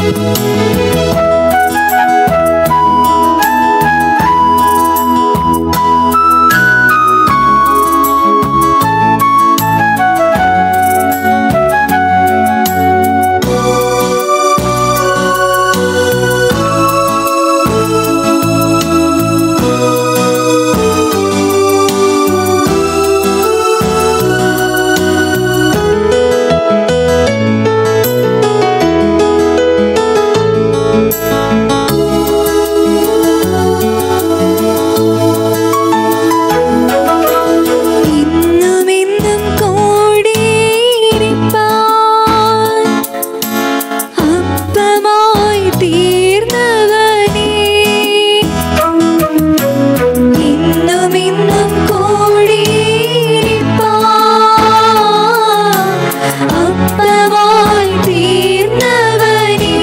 ഇന്നുമിന്നും കൂടിയിരിപ്പാൻ അപ്പമായി തീർന്നവനേ ഇന്നുമിന്നും കൂടിയിരിപ്പാൻ അപ്പമായി തീർന്നവനേ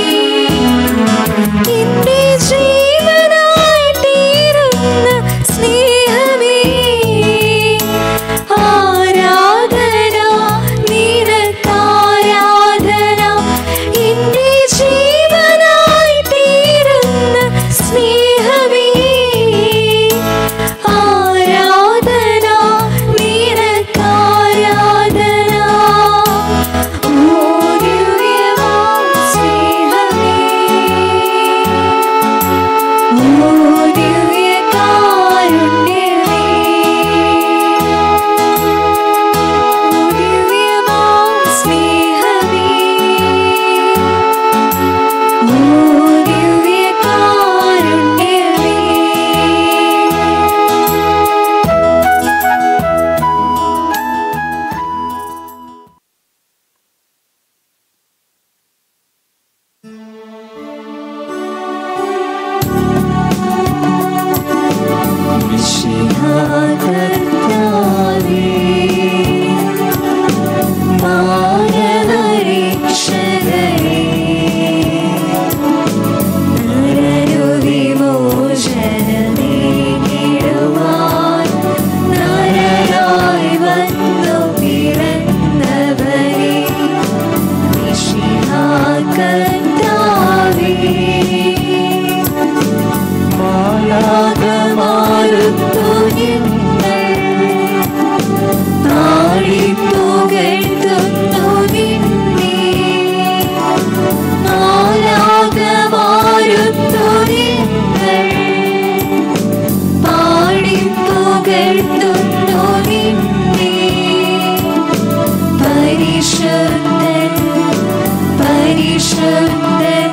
എന്റെ ജീവനായി തീരുന്ന സ്നേഹമേ ആരാധന നിനക്കാരാധന എന്റെ ജീവനായി തീരുന്ന സ്നേഹമേ ആരാധന നിനക്കാരാധന ഓ ദിവ്യമാം സ്നേഹമേ ഓ ദിവ്യകാരുണ്യമേ ഓ ദിവ്യമാം സ്നേഹമേ ഓ ദിവ്യകാരുണ്യമേ കർത്താവേ മാനവരക്ഷകരേ നരരുവിമോചനമേകിടുവാൻ നരരായി വന്നു പിറന്നവരേ മിശിഹാ കർത്താവേ മാലാകമാരുത്തു ഞങ്ങൾ താഴിപ്പുകഴ്ത്തുന്നു നിന്നെ മാലാകമാരുത്തു ഞങ്ങൾ പാടിപ്പുകഴ്ത്തുന്നു നിന്നെ പരിശുദ്ധൻ പരിശുദ്ധൻ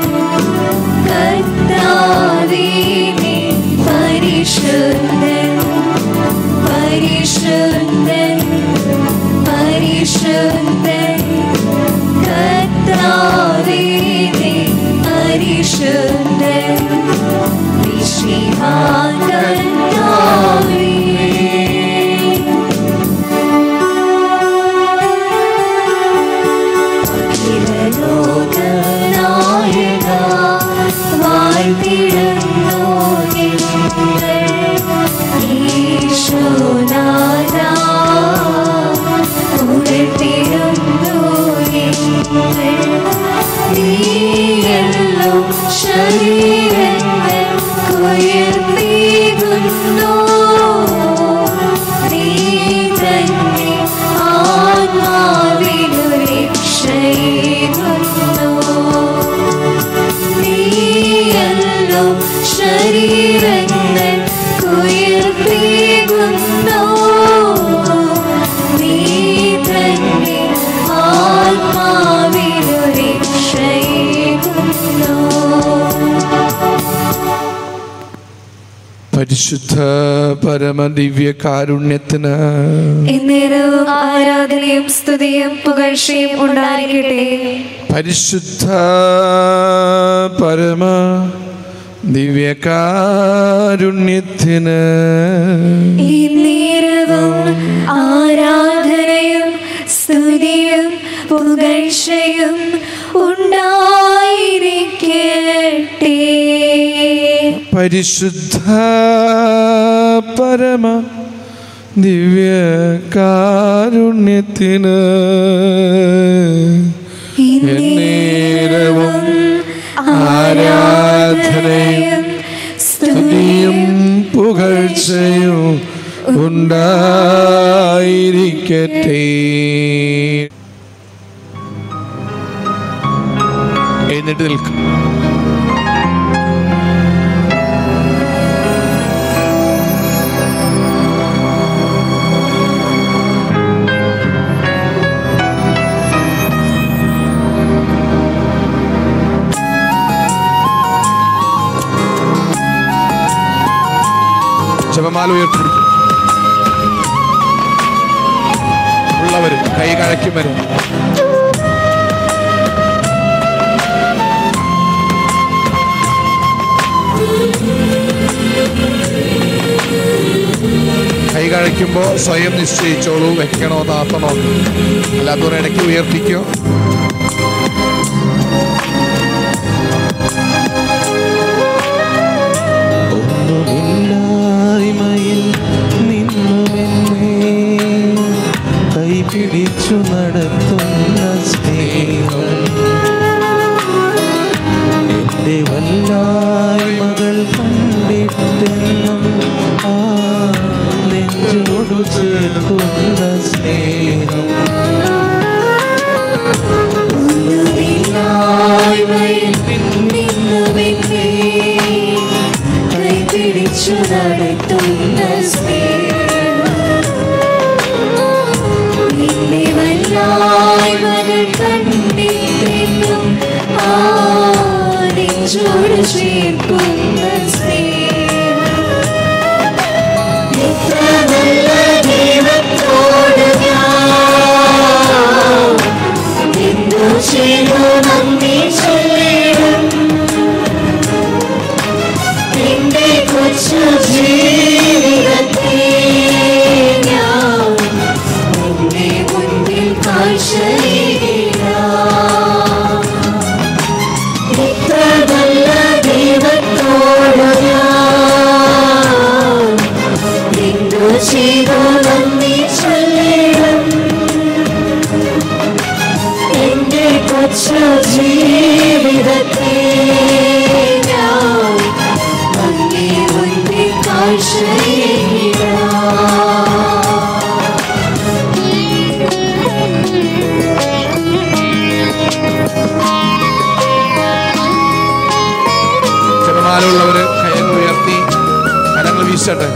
കർത്താവേ നീ പരിശുദ്ധൻ പരിശുദ്ധൻ പരിശുദ്ധൻ കർത്താവേ നീ പരിശുദ്ധൻ വിശ്വമാ കർത്താവേ ലോകനായക വാഴ്ത്തിടുന്നു ഈശോനാഥ ഉയർത്തിടുന്നു നീയെല്ലോ ശരീരങ്ങൾ ഉയർത്തിടുന്നു നീ തന്നെ ആത്മാവിനു രക്ഷയുന്നു നീയല്ലോ ശരീരങ്ങൾ ഉയർത്തിടുന്നു നീ തന്നെ ആത്മാവിനു രക്ഷയുന്നു പരിശുദ്ധ പരമദിവ്യ കാരുണ്യത്തിന് എന്നേരവും ആരാധനയും സ്തുതിയും പുകഴ്ചയും ഉണ്ടായിരിക്കട്ടെ പരിശുദ്ധ പരമ ദിവ്യകാരുണ്യത്തിന് ഈ നേരവും ആരാധനയും സ്തുതിയും പുകഴ്ചയും ഉണ്ടായിരിക്കട്ടെ പരിശുദ്ധ പരമ ദിവ്യകാരുണ്യത്തിന് ഈ എന്നേരവും എഴുന്നേറ്റ് നിൽക്കും ജപമാല ഉയർത്തി ഉള്ളവരും കൈ കഴയ്ക്കും വരും കൈ കഴിക്കുമ്പോൾ സ്വയം നിശ്ചയിച്ചോളൂ വെക്കണോ താത്തണോ അല്ലാത്തവർ ഇടയ്ക്ക് ഉയർത്തിക്കോ ഒന്നുമില്ലായ്മയിൽ നിന്നുമെന്നെ കൈപിടിച്ചു നടത്തുന്ന സ്നേഹം എന്റെ വല്ലായ്മകൾ കണ്ടിട്ടെന്നും ആ നെഞ്ചോടു ചേർക്കുന്ന സ്നേഹം കൈപിടിച്ചു നടത്തുന്ന നിന്റെ വല്ലായ്മകൾ കണ്ടിട്ടെന്നും ആ നെഞ്ചോട് ചേർക്കുന്ന സ്നേഹം എത്ര നല്ല ദൈവത്തോട് ഞാൻ എന്തു ചെയ്തു നന്ദി ചൊല്ലിടും എന്റെ കൊച്ചു ജീവിതത്തെ ഞാൻ നിന്റെ മുൻപിൽ കാഴ്ചയിടാം എത്ര നല്ല ദൈവത്തോട് ഞാൻ എന്തു ചെയ്തു നന്ദി ചൊല്ലിടും എന്റെ കൊച്ചു ജീവിതത്തെ ഞാൻ അങ്ങേ മുൻപിൽ കാഴ്ചയിടാം ജപമാല ഉള്ളവര് കൈകൾ ഉയർത്തി കരങ്ങൾ വീശട്ടെ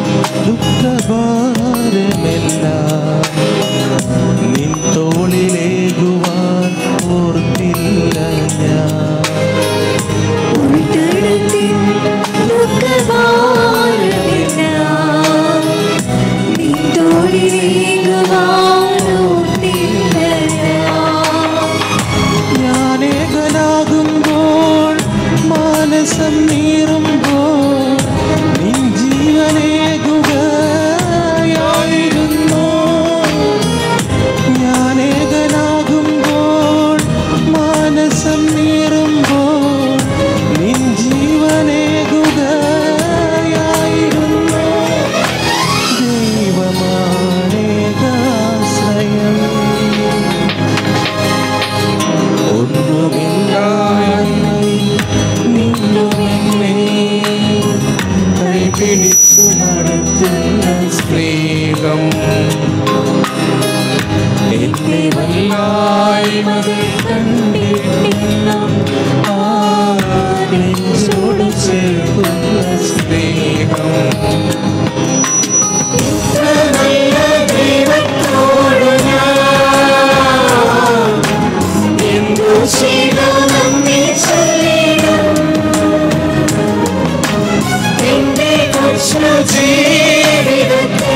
ദുഃഖഭാരമെല്ലാം നിൻ തോളിലേകുവാൻ ഓർത്തില്ല ഞാൻ ഉൾത്തടത്തിൽ ദുഃഖഭാരമെല്ലാം നിൻ തോളിലേകുവാനോർത്തില്ല ഞാൻ. ഞാനേകനാകുമ്പോൾ മാനസം നീറുമ്പോൾ നിൻ ജീവനേകുകയായിരുന്നു ഞാനേകനാകുമ്പോൾ മാനസം നീറുമ്പോൾ നിൻ ജീവനേകുകയായിരുന്നു ദൈവമാണേകാശ്രയം ഒന്നുമില്ലായി നിന്നുമെന്നെ കൈപിടിച്ചു നടത്തുന്ന സ്നേഹം എന്റെ വല്ലായ്മകൾ കണ്ടിട്ടും ആ നെഞ്ചോട് ചേർക്കുന്ന സ്നേഹം നല്ല ദൈവത്തോട് ഞാൻ എന്തു ചെയ്തു നന്ദി ചൊല്ലിടും എന്റെ കൊച്ചു ജീവിതത്തെ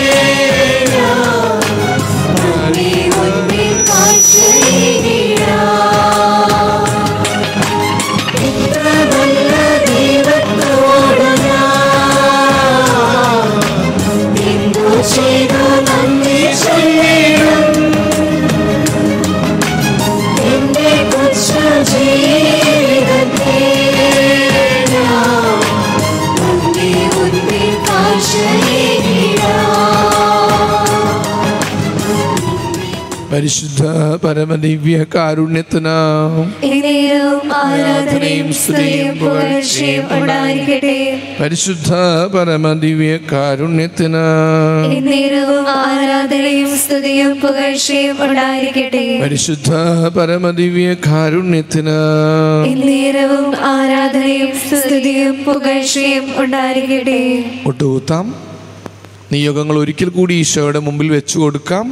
ഞാൻ നന്ദി മുൻപിൽ കാഴ്ചയിടാം. ഇത്ര നല്ല ദൈവത്തോട് ഞാൻ എന്തു ചെയ്തു നന്ദി ചൊല്ലിടും എന്റെ കൊച്ചു ജീവിതത്തെ ഞാൻ നന്ദി മുൻപിൽ കാഴ്ചയിടാം. പരിശുദ്ധ പരമദിവ്യ കാരുണ്യത്തിന് എന്നേരവും ആരാധനയും സ്തുതിയും പുകഴ്ചയും ഉണ്ടായിരിക്കട്ടെ പരിശുദ്ധ പരമദിവ്യ കാരുണ്യത്തിന് എന്നേരവും ആരാധനയും സ്തുതിയും പുകഴ്ചയും ഉണ്ടായിരിക്കട്ടെ പരിശുദ്ധ പരമദിവ്യ കാരുണ്യത്തിന് എന്നേരവും ആരാധനയും സ്തുതിയും പുകഴ്ചയും ഉണ്ടായിരിക്കട്ടെ ഒട്ടുകൂത്താം നിയോഗങ്ങൾ ഒരിക്കൽ കൂടി ഈശോയുടെ മുമ്പിൽ വെച്ചു കൊടുക്കാം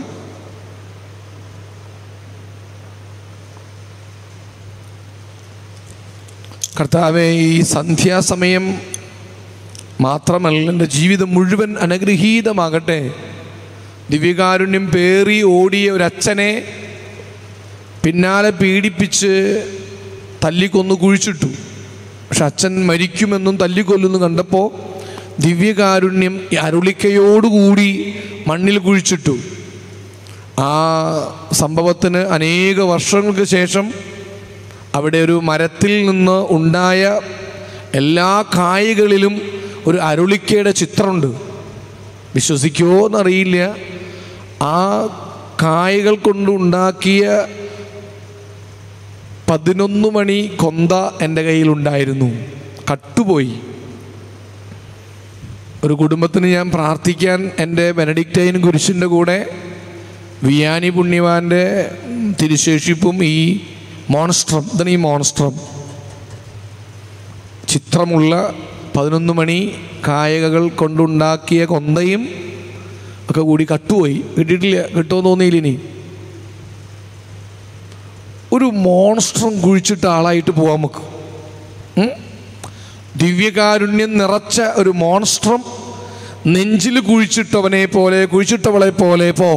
കർത്താവെ ഈ സന്ധ്യാസമയം മാത്രമല്ല എൻ്റെ ജീവിതം മുഴുവൻ അനുഗ്രഹീതമാകട്ടെ ദിവ്യകാരുണ്യം പേറി ഓടിയ ഒരച്ഛനെ പിന്നാലെ പീഡിപ്പിച്ച് തല്ലിക്കൊന്നു കുഴിച്ചിട്ടു പക്ഷെ അച്ഛൻ മരിക്കുമെന്നും തല്ലിക്കൊല്ലുന്നു കണ്ടപ്പോൾ ദിവ്യകാരുണ്യം ഈ അരുളിക്കയോടുകൂടി മണ്ണിൽ കുഴിച്ചിട്ടു ആ സംഭവത്തിന് അനേക വർഷങ്ങൾക്ക് ശേഷം അവിടെ ഒരു മരത്തിൽ നിന്ന് ഉണ്ടായ എല്ലാ കായകളിലും ഒരു അരുളിക്കയുടെ ചിത്രമുണ്ട് വിശ്വസിക്കുമോ എന്നറിയില്ല ആ കായകൾ കൊണ്ട് ഉണ്ടാക്കിയ പതിനൊന്ന് മണി കൊന്ത എൻ്റെ കയ്യിലുണ്ടായിരുന്നു കട്ടുപോയി ഒരു കുടുംബത്തിന് ഞാൻ പ്രാർത്ഥിക്കാൻ എൻ്റെ ബെനഡിക്റ്റൈൻ കുരിശിൻ്റെ കൂടെ വിയാനി പുണ്യവാൻ്റെ തിരുശേഷിപ്പും ഈ മോൺസ്ട്രം ഇതാണ് ഈ മോൺസ്ട്രം ചിത്രമുള്ള പതിനൊന്ന് മണി കായകകൾ കൊണ്ടുണ്ടാക്കിയ കൊന്തയും ഒക്കെ കൂടി കട്ടുപോയി കിട്ടിയിട്ടില്ല കിട്ടുമോ തോന്നിയില്ല ഇനി ഒരു മോൺസ്ട്രം കുഴിച്ചിട്ട ആളായിട്ട് പോവാൻ നമുക്ക് ഉം? ദിവ്യകാരുണ്യം നിറച്ച ഒരു മോൺസ്ട്രം നെഞ്ചിൽ കുഴിച്ചിട്ടവനെ പോലെ കുഴിച്ചിട്ടവളെ പോലെ പോ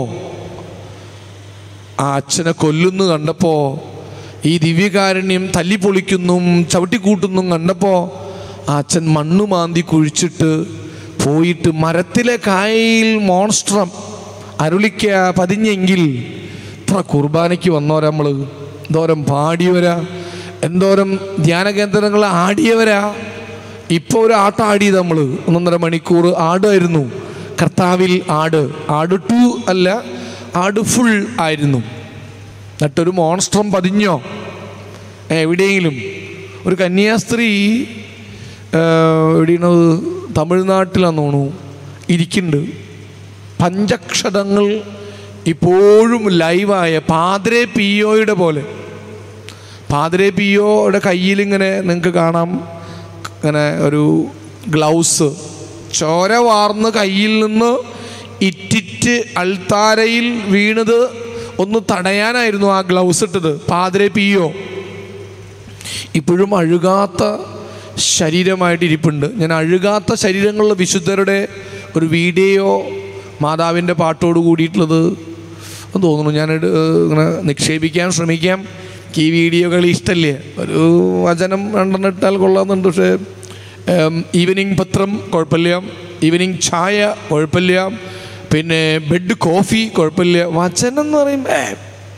ആ അച്ഛനെ കൊല്ലുന്നു കണ്ടപ്പോൾ ഈ ദിവ്യകാരുണ്യം തല്ലിപ്പൊളിക്കുന്നും ചവിട്ടിക്കൂട്ടുന്നും കണ്ടപ്പോൾ ആ അച്ഛൻ മണ്ണു മാന്തി കുഴിച്ചിട്ട് പോയിട്ട് മരത്തിലെ കായയിൽ മോൺസ്ട്രം അരുളിക്ക പതിഞ്ഞെങ്കിൽ ഇത്ര കുർബാനയ്ക്ക് വന്നവരാ നമ്മൾ എന്തോരം പാടിയവരാ എന്തോരം ധ്യാന കേന്ദ്രങ്ങൾ ആടിയവരാ ഇപ്പോൾ ഒരു ആട്ടം ആടിയത് നമ്മൾ ഒന്നൊന്നര മണിക്കൂർ ആടായിരുന്നു കർത്താവിൽ ആട് ആട് ടു അല്ല ആട് ഫുൾ ആയിരുന്നു എന്നിട്ടൊരു മോൺസ്ട്രം പതിഞ്ഞോ ഏ, എവിടെയെങ്കിലും ഒരു കന്യാസ്ത്രീ ആ, എവിടെയാണ് തമിഴ്നാട്ടിലാന്ന് തോന്നുന്നു ഇരിക്കുന്നുണ്ട് പഞ്ചക്ഷതങ്ങൾ ഇപ്പോഴും ലൈവായ പാദ്രെ പിയോയുടെ പോലെ പാദ്രെ പിയോയുടെ കയ്യിൽ ഇങ്ങനെ നിങ്ങൾക്ക് കാണാം ഇങ്ങനെ ഒരു ഗ്ലൗസ് ചോര വാർന്ന് കയ്യിൽ നിന്ന് ഇറ്റിറ്റ് അൾത്താരയിൽ വീണത് ഒന്ന് തടയാനായിരുന്നു ആ ഗ്ലൗസ് ഇട്ടത് പാതിരെ പിയോ ഇപ്പോഴും അഴുകാത്ത ശരീരമായിട്ട് ഇരിപ്പുണ്ട് ഞാൻ അഴുകാത്ത ശരീരങ്ങളുള്ള വിശുദ്ധരുടെ ഒരു വീഡിയോ മാതാവിൻ്റെ പാട്ടോട് കൂടിയിട്ടുള്ളത് എന്ന് തോന്നുന്നു ഞാൻ ഇട്- ഇങ്ങനെ നിക്ഷേപിക്കാൻ ശ്രമിക്കാം എനിക്ക് ഈ വീഡിയോകൾ ഇഷ്ടമല്ലേ ഒരു വചനം രണ്ടെണ്ണം ഇട്ടാൽ കൊള്ളാമെന്നുണ്ട് പക്ഷേ ഈവനിങ് പത്രം കുഴപ്പമില്ല ഈവനിങ് ചായ കുഴപ്പമില്ല പിന്നെ ബെഡ് കോഫി കുഴപ്പമില്ല വചനം എന്ന് പറയുമ്പോൾ ഏ,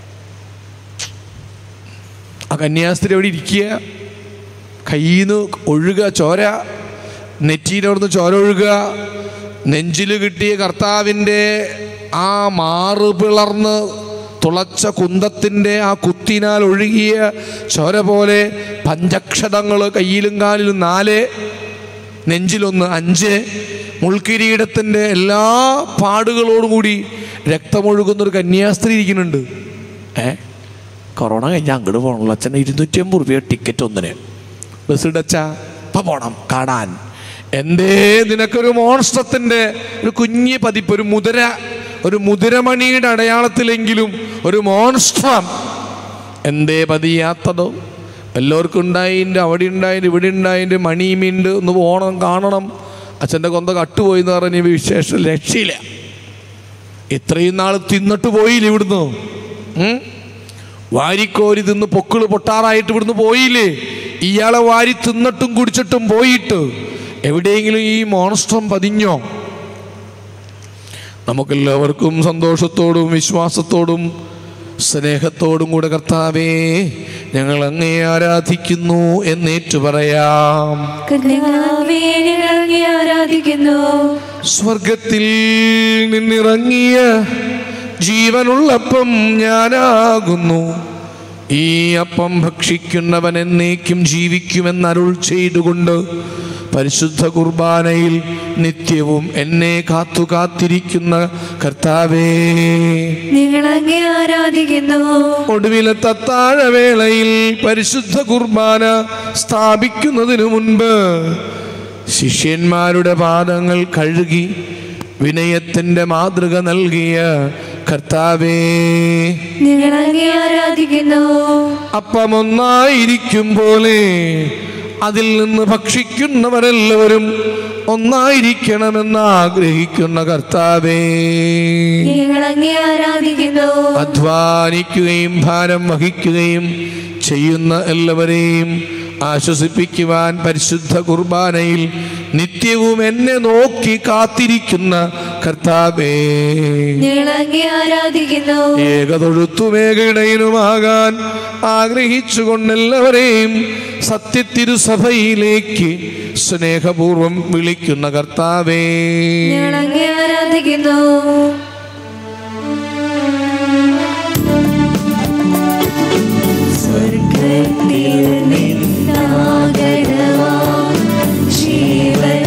ആ കന്യാസ്ത്രീ അവിടെ ഇരിക്കുക കയ്യിൽ നിന്ന് ഒഴുകുക ചോര നെറ്റിയുടെ അവിടുന്ന് ചോര ഒഴുകുക നെഞ്ചിൽ കിട്ടിയ കർത്താവിൻ്റെ ആ മാറ് പിളർന്ന് തുളച്ച കുന്തത്തിൻ്റെ ആ കുത്തിനാൽ ഒഴുകിയ ചോര പോലെ പഞ്ചക്ഷതങ്ങൾ കയ്യിലും കാലിലും നാല് നെഞ്ചിലൊന്ന് അഞ്ച് മുൾക്കിരീടത്തിൻ്റെ എല്ലാ പാടുകളോടും കൂടി രക്തമൊഴുകുന്ന ഒരു കന്യാസ്ത്രീ ഇരിക്കുന്നുണ്ട് ഏ കൊറോണ കഴിഞ്ഞാൽ അങ്ങോട്ട് പോകണല്ലോ അച്ഛൻ ഇരുന്നൂറ്റി അമ്പത് രൂപ ടിക്കറ്റ് ഒന്നിന് ബസ് ഇടച്ച ഇപ്പം പോണം കാണാൻ എന്തേ നിനക്കൊരു മോൺസ്ട്രത്തിൻ്റെ ഒരു കുഞ്ഞ് പതിപ്പ് ഒരു മുതിര ഒരു മുതിരമണിയുടെ അടയാളത്തിലെങ്കിലും ഒരു മോൺസ്ട്രം എന്തേ പതിയാത്തതോ എല്ലാവർക്കും ഉണ്ടായിൻ്റെ അവിടെ ഉണ്ടായിൻ്റെ ഇവിടെ ഉണ്ടായിൻ്റെ മണിയുമുണ്ട് ഒന്ന് പോകണം കാണണം അച്ഛൻ്റെ കൊന്ത കട്ടുപോയി എന്ന് പറഞ്ഞ വിശേഷം രക്ഷയില്ല ഇത്രയും നാൾ തിന്നിട്ട് പോയില്ല ഇവിടുന്ന് ഉം? വാരിക്കോരി തിന്ന് പൊക്കിള് പൊട്ടാറായിട്ട് ഇവിടുന്ന് പോയില്ലേ ഇയാളെ വാരി തിന്നിട്ടും കുടിച്ചിട്ടും പോയിട്ട് എവിടെയെങ്കിലും ഈ മോൺസ്ട്രം പതിഞ്ഞോ നമുക്കെല്ലാവർക്കും സന്തോഷത്തോടും വിശ്വാസത്തോടും സ്നേഹത്തോടും കൂടെ കർത്താവേ ഞങ്ങൾ അങ്ങേ ആരാധിക്കുന്നു എന്നേറ്റു പറയാം കന്യകാവേ ഞങ്ങൾ അങ്ങേ ആരാധിക്കുന്നു സ്വർഗത്തിൽ നിന്നിറങ്ങിയ ജീവനുള്ളപ്പം ഞാനാകുന്നു ഈ അപ്പം ഭക്ഷിക്കുന്നവൻ എന്നേക്കും ജീവിക്കുമെന്നരുൾ ചെയ്തുകൊണ്ട് പരിശുദ്ധ കുർബാനയിൽ നിത്യവും എന്നെ കാത്തു കാത്തിരിക്കുന്ന കർത്താവേ ഞങ്ങൾ അങ്ങേ ആരാധിക്കുന്നു ഒടുവിലെ തത്താഴവേളയിൽ പരിശുദ്ധ കുർബാന സ്ഥാപിക്കുന്നതിനു മുൻപ് ശിഷ്യന്മാരുടെ പാദങ്ങൾ കഴുകി വിനയത്തിന്റെ മാതൃക നൽകിയ കർത്താവേ ഞങ്ങൾ അങ്ങേ ആരാധിക്കുന്നു അപ്പമൊന്നായിരിക്കും പോലെ അതിൽ നിന്ന് ഭക്ഷിക്കുന്നവരെല്ലാവരും ഒന്നായിരിക്കണമെന്ന് ആഗ്രഹിക്കുന്ന കർത്താവേ ഞങ്ങൾ അങ്ങേ ആരാധിക്കുന്നു അധ്വാനിക്കുകയും ഭാരം വഹിക്കുകയും ചെയ്യുന്ന എല്ലാവരെയും ആശ്വസിപ്പിക്കുവാൻ പരിശുദ്ധ കുർബാനയിൽ നിത്യവും എന്നെ നോക്കി കാത്തിരിക്കുന്ന കർത്താവേ ഞങ്ങൾ അങ്ങേ ആരാധിക്കുന്നു ഏകതൊഴുത്തുമേകയിടയിലുമാകാൻ ആഗ്രഹിച്ചുകൊണ്ട് എല്ലാവരെയും സത്യത്തിരുസഭയിലേക്ക് സ്നേഹപൂർവം വിളിക്കുന്ന കർത്താവേ ഞങ്ങൾ അങ്ങേ ആരാധിക്കുന്നു സ്വർഗത്തിൽ നിന്നാഗതമാം ജീവൻ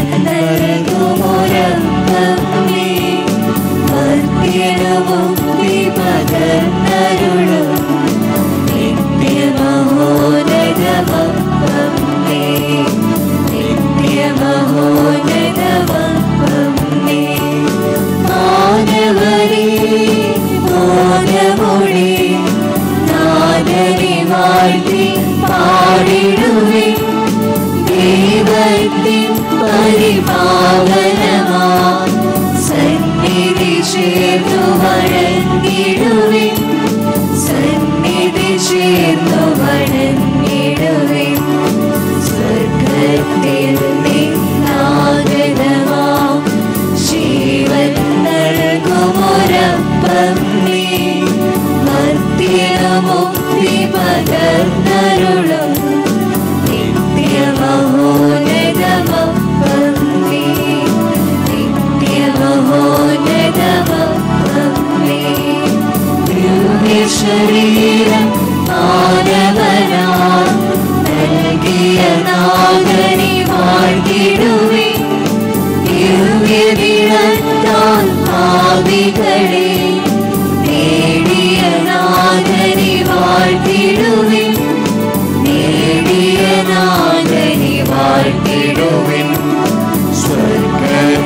നൽകുമൊരപ്പമേ, മർത്യനമുക്തി പകർന്നരുളും നിത്യമഹോന്നതമപ്പമേ, നിത്യമഹോന്നതമപ്പമേ. മാനവരേ, മോനമൊഴി, നാദനെ വാഴ്ത്തി പാടിടുവിൻ. ദൈവത്തിൻ പരിപാവനമാം സന്നിധി ചേർന്നു വഴങ്ങിടുവിൻ സന്നിധി ചേർന്നു വഴങ്ങിടുവിൻ സ്വർഗത്തിൽ നിന്നാഗതമാം ജീവൻ നൽകുമൊരപ്പം നീ മർത്യമുക്തി പകർന്നരുളും നിത്യമഹോന്നതമപ്പം നീ നിത്യമഹോന്നതമപ്പം നീ ദിവ്യശരീരം മാനവനാ നൽകിയ നാഗനി വാഴ്ത്തിടുവേ ദിവ്യവിളത്താൽ പാവികളെ നേടിയ നാഗനി വാഴ്ത്തിടുവേ നേടിയ നാഗനി വാഴ്ത്തിടുവേ സ്വർഗത്തിൽ